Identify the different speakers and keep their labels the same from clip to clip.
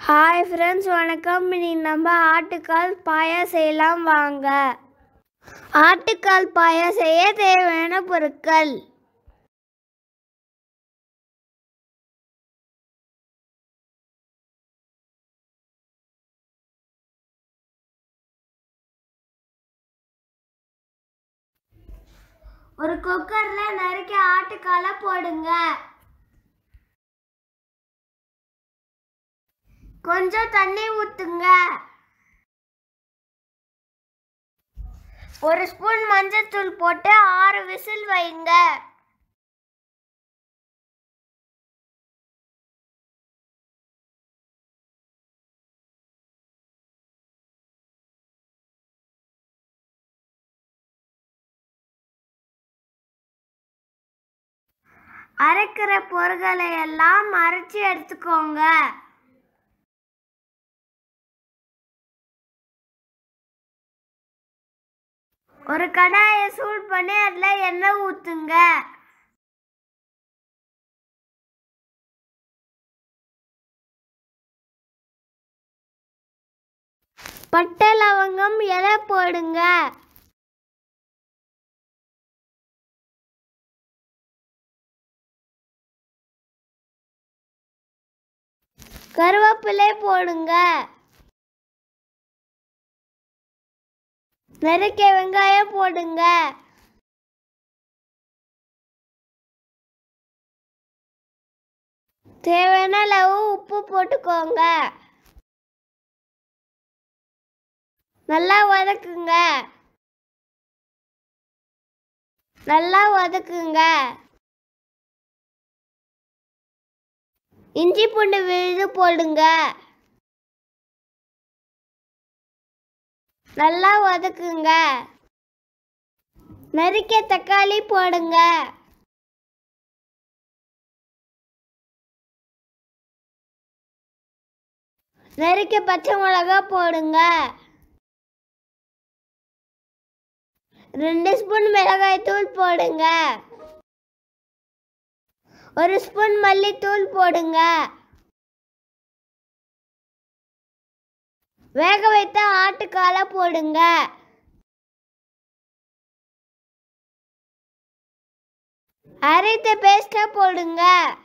Speaker 1: hi friends வணக்கம் இன்னைக்கு நம்ம ஆட்டுக்கால் பாயா செய்யலாம் வாங்க ஆட்டுக்கால் பாயா செய்ய தேவையான பொருட்கள் ஒரு குக்கரில் நறுக்கி ஆட்டுக்காலை போடுங்க கொஞ்சம் தண்ணி ஊத்துங்க ஒரு ஸ்பூன் மஞ்சள்தூள் போட்டு ஆறு விசில் வைங்க அரைக்கிற பொருட்களை எல்லாம் அரைச்சி எடுத்துக்கோங்க ஒரு கடாயை சூடு பண்ணி அதில் எண்ணெய் ஊற்றுங்க பட்டை லவங்கம் இலை போடுங்க கருவேப்பிலை போடுங்க நறுக்கிய வெங்காயம் போடுங்க தேவையான அளவு உப்பு போட்டுக்கோங்க நல்லா வதக்குங்க நல்லா வதக்குங்க இஞ்சி பூண்டு விழுது போடுங்க நல்லா வதக்குங்க நறுக்கிய தக்காளி போடுங்க நறுக்கிய பச்சை மிளகா போடுங்க ரெண்டு ஸ்பூன் மிளகாய் தூள் போடுங்க ஒரு ஸ்பூன் மல்லித்தூள் போடுங்க வேக வைத்த ஆட்டுக்காலை போடுங்க அரைத்த பேஸ்டா போடுங்க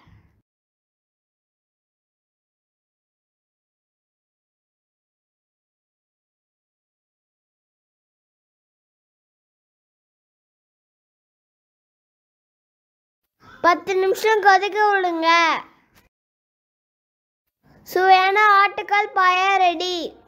Speaker 1: பத்து நிமிஷம் கொதிக்க விடுங்க சுவையான ஆட்டுக்கால் பாயா ரெடி